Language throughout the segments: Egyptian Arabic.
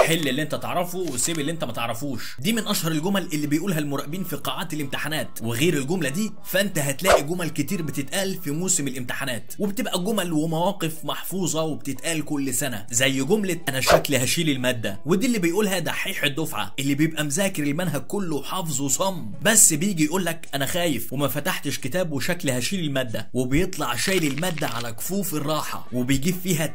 حل اللي انت تعرفه وسيب اللي انت ما تعرفوش دي من اشهر الجمل اللي بيقولها المراقبين في قاعات الامتحانات وغير الجمله دي فانت هتلاقي جمل كتير بتتقال في موسم الامتحانات وبتبقى جمل ومواقف محفوظه وبتتقال كل سنه زي جمله انا شكلي هشيل الماده ودي اللي بيقولها دحيح الدفعه اللي بيبقى مذاكر المنهج كله حافظه صم بس بيجي يقول لك انا خايف وما فتحتش كتاب وشكلي هشيل الماده وبيطلع شايل الماده على كفوف الراحه وبيجيب فيها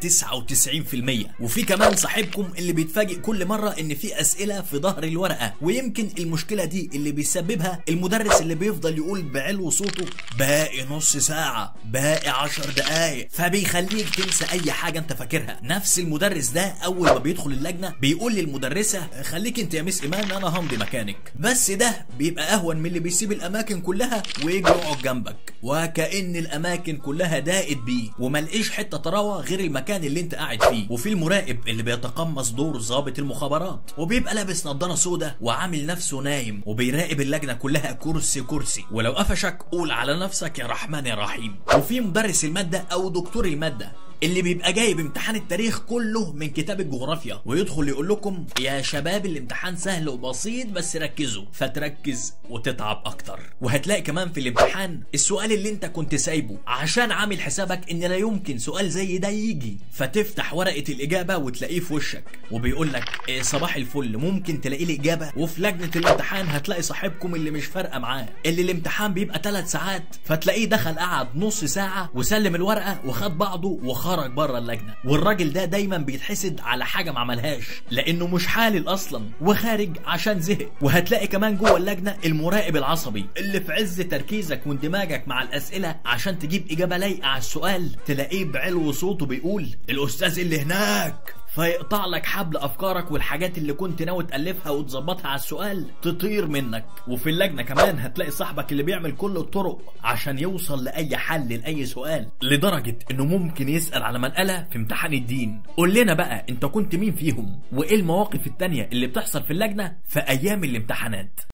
99% وفي كمان صاحبكم اللي بيتفاجئ كل مره ان في اسئله في ظهر الورقه ويمكن المشكله دي اللي بيسببها المدرس اللي بيفضل يقول بعلو صوته باقي نص ساعه باقي 10 دقايق فبيخليك تنسى اي حاجه انت فاكرها نفس المدرس ده اول ما بيدخل اللجنه بيقول للمدرسه خليك انت يا مس ايمان انا همضي مكانك بس ده بيبقى اهون من اللي بيسيب الاماكن كلها ويجي يقعد جنبك وكأن الاماكن كلها ضاقت بيه وملقيش حته طراوه غير المكان اللي انت قاعد فيه وفي المراقب اللي بيتقمص دور ضابط المخابرات وبيبقى لابس نضاره سودا وعامل نفسه نايم وبيراقب اللجنه كلها كرسي كرسي ولو قفشك قول على نفسك يا رحمن يا رحيم وفي مدرس الماده او دكتور الماده اللي بيبقى جايب امتحان التاريخ كله من كتاب الجغرافيا ويدخل يقول لكم يا شباب الامتحان سهل وبسيط بس ركزوا فتركز وتتعب اكتر وهتلاقي كمان في الامتحان السؤال اللي انت كنت سايبه عشان عامل حسابك ان لا يمكن سؤال زي ده يجي فتفتح ورقه الاجابه وتلاقيه في وشك وبيقول لك إيه صباح الفل ممكن تلاقي الاجابه وفي لجنه الامتحان هتلاقي صاحبكم اللي مش فارقه معاه اللي الامتحان بيبقى ثلاث ساعات فتلاقيه دخل قعد نص ساعه وسلم الورقه وخد بعضه وخرج بره اللجنه والراجل ده دايما بيتحسد على حاجه ما عملهاش لانه مش حالل اصلا وخارج عشان زهق وهتلاقي كمان جوه اللجنه المراقب العصبي اللي في عز تركيزك واندماجك مع الاسئله عشان تجيب اجابه لايقه على السؤال تلاقيه بعلو صوته بيقول الاستاذ اللي هناك فيقطع لك حبل افكارك والحاجات اللي كنت ناوي تالفها وتظبطها على السؤال تطير منك وفي اللجنه كمان هتلاقي صاحبك اللي بيعمل كل الطرق عشان يوصل لاي حل لاي سؤال لدرجه انه ممكن يسال على منقله في امتحان الدين قول لنا بقى انت كنت مين فيهم وايه المواقف التانية اللي بتحصل في اللجنه في ايام الامتحانات